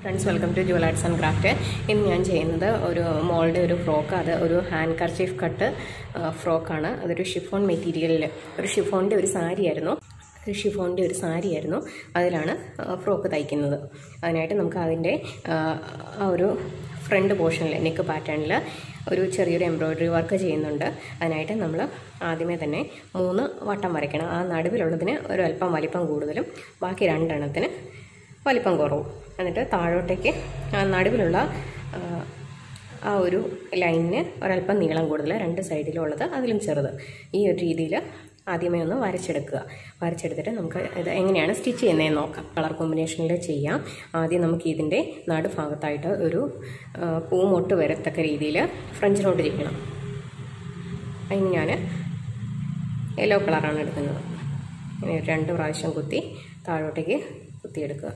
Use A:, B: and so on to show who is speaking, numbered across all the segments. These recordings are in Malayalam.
A: friends welcome to jewel arts and craft ഇന്ന് ഞാൻ ചെയ്യുന്നത് ഒരു മോളുടെ ഒരു ഫ്രോക്ക് അത് ഒരു ഹാൻഡ് കർച്ചീഫ് കട്ട് ഫ്രോക്കാണ് അതൊരു ഷിഫോൺ മെറ്റീരിയലിൽ ഒരു ഷിഫോണിൻ്റെ ഒരു സാരി ആയിരുന്നു ഒരു ഷിഫോണിൻ്റെ ഒരു സാരി ആയിരുന്നു അതിലാണ് ഫ്രോക്ക് തയ്ക്കുന്നത് അതിനായിട്ട് നമുക്ക് അതിൻ്റെ ആ ഒരു ഫ്രണ്ട് പോർഷനിൽ നെക്ക് പാറ്റേണിൽ ഒരു ചെറിയൊരു എംബ്രോയ്ഡറി വർക്ക് ചെയ്യുന്നുണ്ട് അതിനായിട്ട് നമ്മൾ ആദ്യമേ തന്നെ മൂന്ന് വട്ടം വരയ്ക്കണം ആ നടുവിലുള്ളതിന് ഒരു അല്പം വലിപ്പം കൂടുതലും ബാക്കി രണ്ടെണ്ണത്തിന് വലിപ്പം കുറവും എന്നിട്ട് താഴോട്ടേക്ക് ആ നടുവിലുള്ള ആ, ആ ഒരു ലൈനിന് ഒരല്പം നീളം കൂടുതൽ രണ്ട് സൈഡിലുള്ളത് അതിലും ചെറുത് ഈ ഒരു രീതിയിൽ ആദ്യമേ ഒന്ന് വരച്ചെടുക്കുക വരച്ചെടുത്തിട്ട് നമുക്ക് ഇത് എങ്ങനെയാണ് സ്റ്റിച്ച് ചെയ്യുന്നതെന്ന് നോക്കാം കളർ കോമ്പിനേഷനിൽ ചെയ്യാം ആദ്യം നമുക്ക് ഇതിൻ്റെ നടുഭാഗത്തായിട്ട് ഒരു ആ, പൂമൊട്ട് വരത്തക്ക രീതിയിൽ ഫ്രഞ്ച് നോട്ട് ചെയ്യണം അതിന് ഞാൻ യെല്ലോ കളറാണ് എടുക്കുന്നത് ഇങ്ങനെ ഒരു രണ്ട് പ്രാവശ്യം കുത്തി താഴോട്ടേക്ക് കുത്തിയെടുക്കുക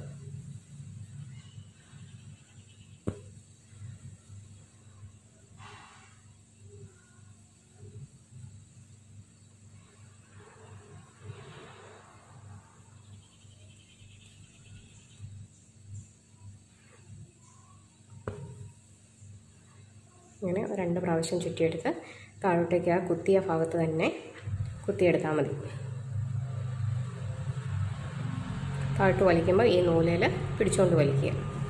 A: ഇങ്ങനെ രണ്ട് പ്രാവശ്യം ചുറ്റിയെടുത്ത് താഴോട്ടേക്ക് ആ കുത്തിയ ഭാഗത്ത് തന്നെ കുത്തിയെടുത്താൽ മതി താഴോട്ട് വലിക്കുമ്പോൾ ഈ നൂലയിൽ പിടിച്ചുകൊണ്ട് വലിക്കുക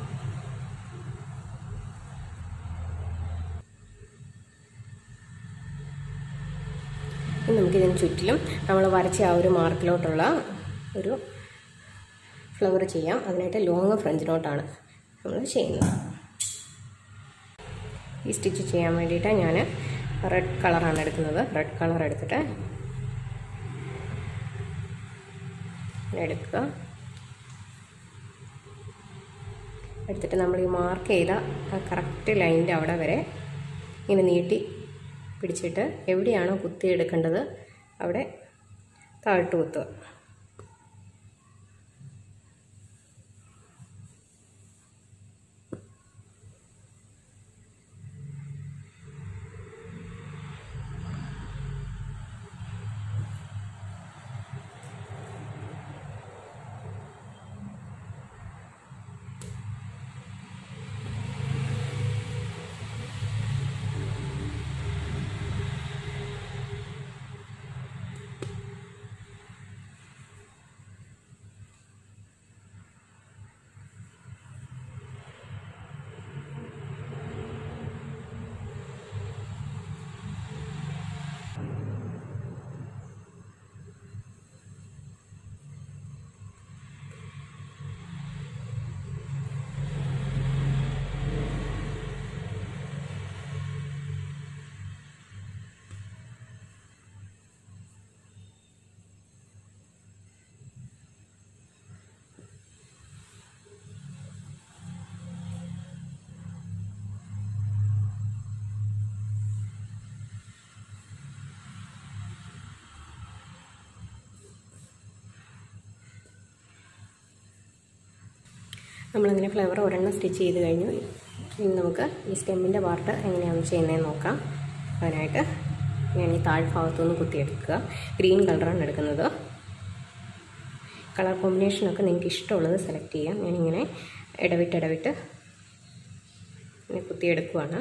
A: ഇനി നമുക്കിതിന് ചുറ്റിലും നമ്മൾ വരച്ച ആ ഒരു മാർക്കിലോട്ടുള്ള ഒരു ഫ്ലവർ ചെയ്യാം അതിനായിട്ട് ലോങ് ഫ്രഞ്ച് നോട്ടാണ് നമ്മൾ ചെയ്യുന്നത് ഈ സ്റ്റിച്ച് ചെയ്യാൻ വേണ്ടിയിട്ട് ഞാൻ റെഡ് കളറാണ് എടുക്കുന്നത് റെഡ് കളർ എടുത്തിട്ട് എടുക്കുക എടുത്തിട്ട് നമ്മൾ ഈ മാർക്ക് ചെയ്ത ആ കറക്റ്റ് ലൈനിൻ്റെ അവിടെ വരെ ഇങ്ങനെ നീട്ടി പിടിച്ചിട്ട് എവിടെയാണോ കുത്തി എടുക്കേണ്ടത് അവിടെ താഴ്ട്ട് കുത്തുക നമ്മളിങ്ങനെ ഫ്ലവർ ഒരെണ്ണം സ്റ്റിച്ച് ചെയ്ത് കഴിഞ്ഞു ഇനി നമുക്ക് ഈ സ്റ്റെമ്മിൻ്റെ പാർട്ട് എങ്ങനെയാണ് ചെയ്യുന്നതെന്ന് നോക്കാം അതിനായിട്ട് ഞാൻ ഈ താഴ്ഭാഗത്തുനിന്ന് കുത്തിയെടുക്കുക ഗ്രീൻ കളറാണ് എടുക്കുന്നത് കളർ കോമ്പിനേഷനൊക്കെ നിങ്ങൾക്ക് ഇഷ്ടമുള്ളത് സെലക്ട് ചെയ്യാം ഞാനിങ്ങനെ ഇടവിട്ട് ഇടവിട്ട് ഇങ്ങനെ കുത്തിയെടുക്കുവാണ്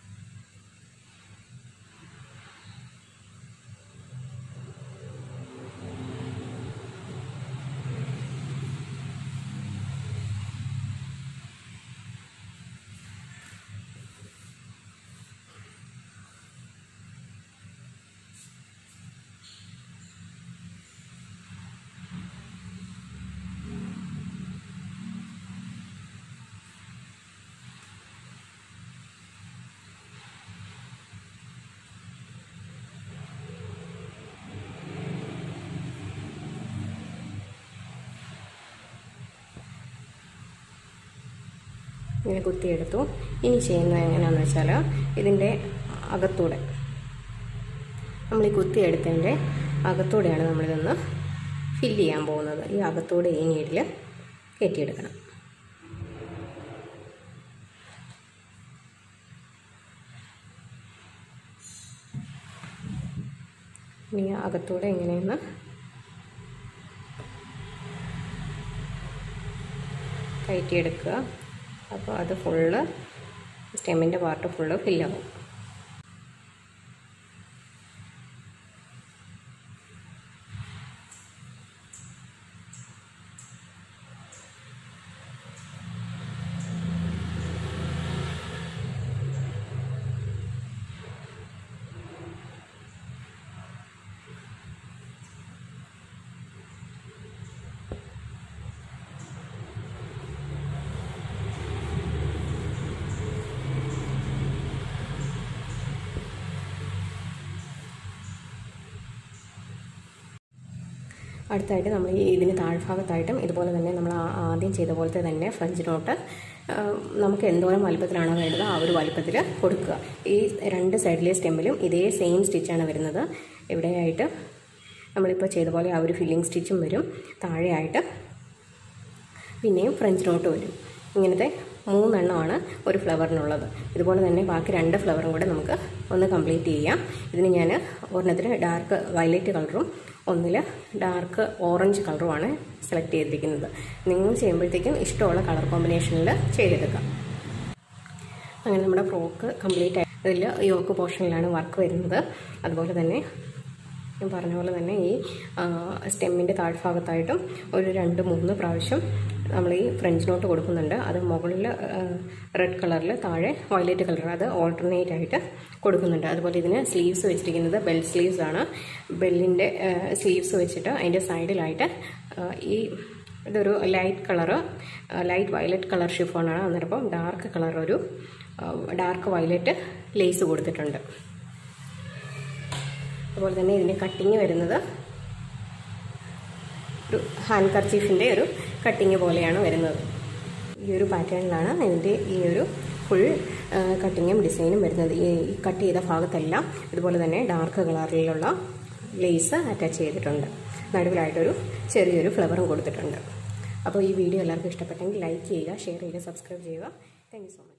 A: ഇങ്ങനെ കുത്തിയെടുത്തു ഇനി ചെയ്യുന്നത് എങ്ങനെയാണെന്ന് വെച്ചാൽ ഇതിൻ്റെ അകത്തൂടെ നമ്മൾ ഈ കുത്തിയെടുത്തതിൻ്റെ അകത്തൂടെയാണ് നമ്മളിതൊന്ന് ഫില്ല് ചെയ്യാൻ പോകുന്നത് ഈ അകത്തൂടെ ഈ നീഡിൽ കയറ്റിയെടുക്കണം ഇനി അകത്തൂടെ ഇങ്ങനെയൊന്ന് കയറ്റിയെടുക്കുക അപ്പോൾ അത് ഫുള്ള് സ്റ്റെമ്മിൻ്റെ പാർട്ട് ഫുള്ള് ഫില്ലാവും അടുത്തായിട്ട് നമ്മൾ ഈ ഇതിന് താഴ്ഭാഗത്തായിട്ടും ഇതുപോലെ തന്നെ നമ്മൾ ആ- ആദ്യം ചെയ്ത പോലത്തെ തന്നെ ഫ്രഞ്ച് നോട്ട് ആ, നമുക്ക് എന്തോരം വലുപ്പത്തിലാണോ വേണ്ടത് ആ ഒരു വലുപ്പത്തിൽ കൊടുക്കുക ഈ രണ്ട് സൈഡിലെ സ്റ്റെമ്മിലും ഇതേ സെയിം സ്റ്റിച്ചാണ് വരുന്നത് ഇവിടെയായിട്ട് നമ്മളിപ്പോൾ ചെയ്ത പോലെ ആ ഒരു ഫില്ലിംഗ് സ്റ്റിച്ചും വരും താഴെയായിട്ട് പിന്നെയും ഫ്രഞ്ച് നോട്ട് വരും ഇങ്ങനത്തെ മൂന്നെണ്ണമാണ് ഒരു ഫ്ലവറിനുള്ളത് ഇതുപോലെ തന്നെ ബാക്കി രണ്ട് ഫ്ലവറും കൂടെ നമുക്ക് ഒന്ന് കംപ്ലീറ്റ് ചെയ്യാം ഇതിന് ഞാൻ ഒരെണ്ണത്തിന് ഡാർക്ക് വയലറ്റ് കളറും ഒന്നിൽ ഡാർക്ക് ഓറഞ്ച് കളറുമാണ് സെലക്ട് ചെയ്തിരിക്കുന്നത് നിങ്ങൾ ചെയ്യുമ്പോഴത്തേക്കും ഇഷ്ടമുള്ള കളർ കോമ്പിനേഷനിൽ ചെയ്തെടുക്കാം അങ്ങനെ നമ്മുടെ ഫ്രോക്ക് കംപ്ലീറ്റ് ആയി ഇതിൽ യോക്ക് പോർഷനിലാണ് വർക്ക് വരുന്നത് അതുപോലെ തന്നെ ഞാൻ പറഞ്ഞ പോലെ തന്നെ ഈ സ്റ്റെമ്മിൻ്റെ താഴ്ഭാഗത്തായിട്ടും ഒരു രണ്ട് മൂന്ന് പ്രാവശ്യം നമ്മൾ ഈ ഫ്രഞ്ച് നോട്ട് കൊടുക്കുന്നുണ്ട് അത് മുകളിൽ റെഡ് കളറിൽ താഴെ വയലറ്റ് കളർ അത് ഓൾട്ടർനേറ്റ് ആയിട്ട് കൊടുക്കുന്നുണ്ട് അതുപോലെ ഇതിന് സ്ലീവ്സ് വെച്ചിരിക്കുന്നത് ബെൽ സ്ലീവ്സ് ആണ് ബെല്ലിൻ്റെ സ്ലീവ്സ് വെച്ചിട്ട് അതിൻ്റെ സൈഡിലായിട്ട് ആ, ഈ ഇതൊരു light colour light violet colour ഷിഫോണാണ് അന്നേരം ഡാർക്ക് കളർ ഒരു ഡാർക്ക് വയലറ്റ് ലേസ് കൊടുത്തിട്ടുണ്ട് അതുപോലെ തന്നെ ഇതിൻ്റെ കട്ടിങ് വരുന്നത് ഒരു ഹാൻഡ് കർച്ചീഫിൻ്റെ ഒരു കട്ടിങ് പോലെയാണ് വരുന്നത് ഈ ഒരു പാറ്റേണിലാണ് ഇതിൻ്റെ ഈ ഒരു ഫുൾ കട്ടിങ്ങും ഡിസൈനും വരുന്നത് ഈ കട്ട് ചെയ്ത ഭാഗത്തെല്ലാം ഇതുപോലെ തന്നെ ഡാർക്ക് കളറിലുള്ള ലേസ് അറ്റാച്ച് ചെയ്തിട്ടുണ്ട് നടുവിലായിട്ടൊരു ചെറിയൊരു ഫ്ലവറും കൊടുത്തിട്ടുണ്ട് അപ്പോൾ ഈ വീഡിയോ എല്ലാവർക്കും ഇഷ്ടപ്പെട്ടെങ്കിൽ ലൈക്ക് ചെയ്യുക ഷെയർ ചെയ്യുക സബ്സ്ക്രൈബ് ചെയ്യുക താങ്ക് യു സോ മച്ച്